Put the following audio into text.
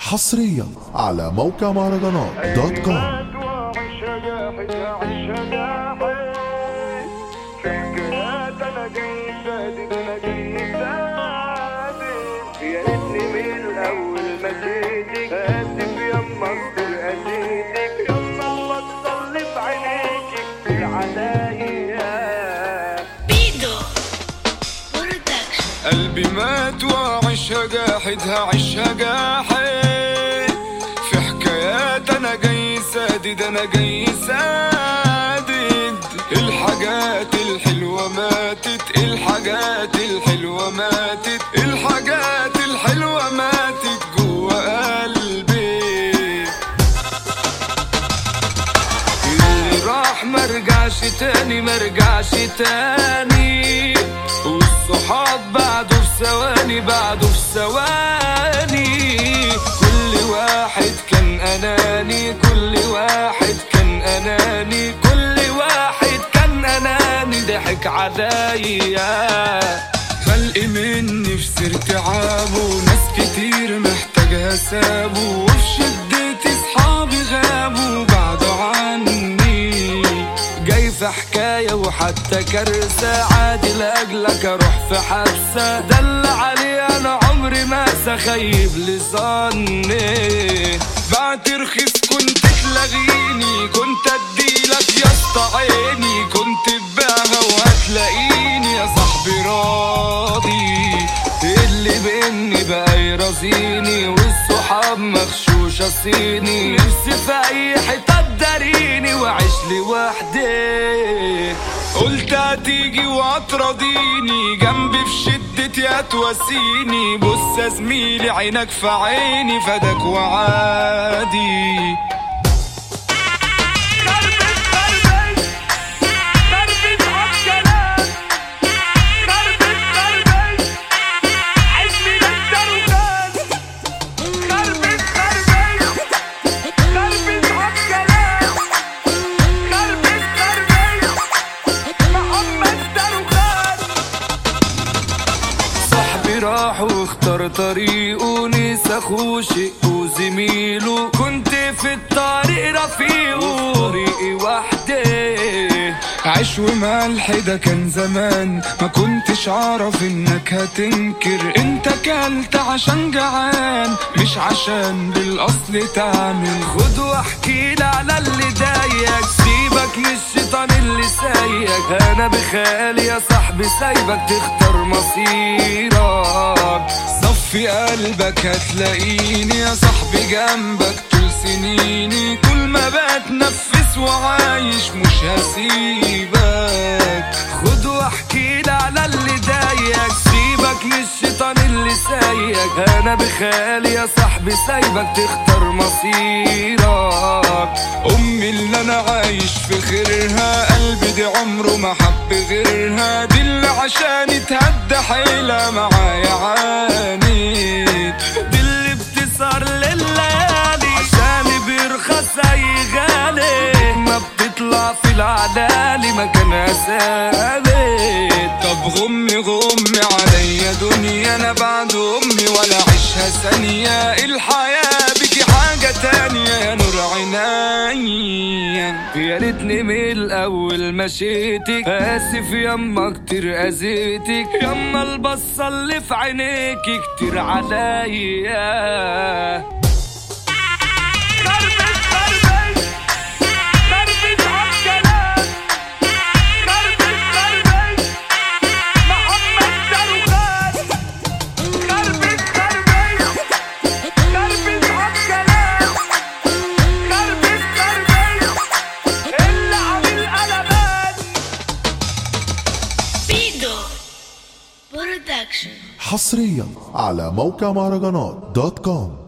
حصريا على موقع مهرجانات دوت كوم يا ريتني من الاول ما جيتك اسف يما اصبر اذيتك يما بطل في عينيك كتير عليا بيدو برودكشن قلبي مات واعيشها جاحد هعيشها جاحد في حكايات انا جاي سادد انا جاي سادد الحاجات الحلوة ماتت الحاجات الحلوة ماتت الحاجات الحلوة ماتت جوا قلبي اللي راح مرجعش تاني مرجعش تاني والصحاب بعده في ثواني بعده في ثواني كل واحد كان اناني كل واحد كان اناني كل واحد كان اناني ضحك عليا خلق مني في سيرة عابه ناس كتير محتاجها سابوا وفي شدتي صحابي غابوا بعدوا عني جاي في حكاية وحتى كارثة عادي لأجلك أروح في حبسة دل علي أنا عمري ما سخيب لظني بعت رخيص كنت تلغيني كنت اديلك يا اسطى عيني كنت تبيعها وهتلاقيني يا صاحبي راضي اللي بيني بقى يرازيني والصحاب مغشوشة صيني نفسي في اي حتة تداريني واعيش لوحدي قلت هتيجي وهتراضيني جنبي في شدتي هتواسيني بص يا زميلي عينك في عيني فداك وعادي صاحبي راح واختار طريقه نسى اخوه شقه وزميله كنت في الطريق رفيقه طريقي وحدي عيش وملح ده كان زمان ما كنتش اعرف انك هتنكر انت كلت عشان جعان مش عشان بالاصل تعمل خد واحكي لي على اللي ضايقك سيبك من الشيطان اللي سايقك انا بخيالي يا صاحبي سايبك تختار مصيرك صفي قلبك هتلاقيني يا صاحبي جنبك طول سنيني كل ما بتنفس وعايش مش هسيبك خد واحكي لي على اللي ضايقك سيبك من الشيطان اللي سايقك انا بخيالي يا صاحبي سايبك تختار مصيرك امي اللي انا عايش في خيرها قلبي دي عمره ما حب غيرها دي اللي عشان اتهدى حيلة معايا عانيت دي اللي بتسهر لليالي عشان بيرخص اي غالي ما بتطلع في العلالي مكانها ثابت طب غمي غمي عليا دنيا انا بعد امي ولا عيشها ثانية الحياة بيكي حاجة تانية يا نور عينيا يا ريتني من الاول مشيتك اسف يما كتير اذيتك يما البصة اللي في عينيكي كتير عليا بيدو برودكشن حصريا على موقع مهرجانات دوت كوم